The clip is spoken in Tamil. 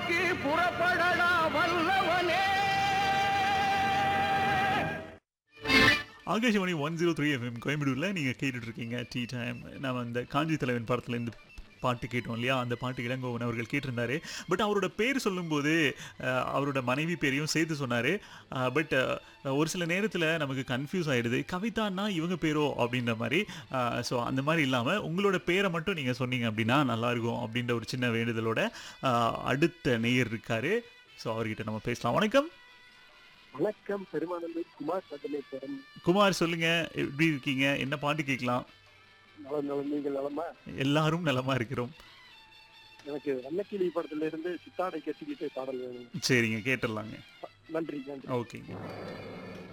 நோக்கி புறப்படடா வல்லவனே Akashvani one zero three FM கோயம்புத்தூரில் நீங்கள் கேட்டுட்டு இருக்கீங்க டீ டைம் நம்ம அந்த காஞ்சி தலைவன் படத்துலேருந்து பாட்டு கேட்டோம் இல்லையா அந்த பாட்டு இளங்கோவன் அவர்கள் கேட்டிருந்தாரு பட் அவரோட பேர் சொல்லும்போது அஹ், அவரோட மனைவி பேரையும் சேர்த்து சொன்னார் பட் ஒரு சில நேரத்தில் நமக்கு கன்ஃபியூஸ் ஆகிடுது கவிதான்னா இவங்க பேரோ அப்படின்ற மாதிரி ஸோ அந்த மாதிரி இல்லாமல் உங்களோட பேரை மட்டும் நீங்கள் சொன்னீங்க அப்படின்னா நல்லாயிருக்கும் அப்படின்ற ஒரு சின்ன வேண்டுதலோட அஹ், அடுத்த நேயர் இருக்காரு ஸோ அவர்கிட்ட நம்ம பேசலாம் வணக்கம் வணக்கம் பெருமானந்தூர் குமார் சட்டமேஸ்வரன் குமார் சொல்லுங்க எப்படி இருக்கீங்க என்ன பாட்டு கேட்கலாம் நலம் நலம் நீங்கள் நலமா எல்லாரும் நலமா இருக்கிறோம் எனக்கு வண்ணக்கிளி படத்துல இருந்து சித்தாடை கட்டிக்கிட்டு பாடல் வேணும் சரிங்க கேட்டுடலாங்க நன்றி நன்றி ஓகேங்க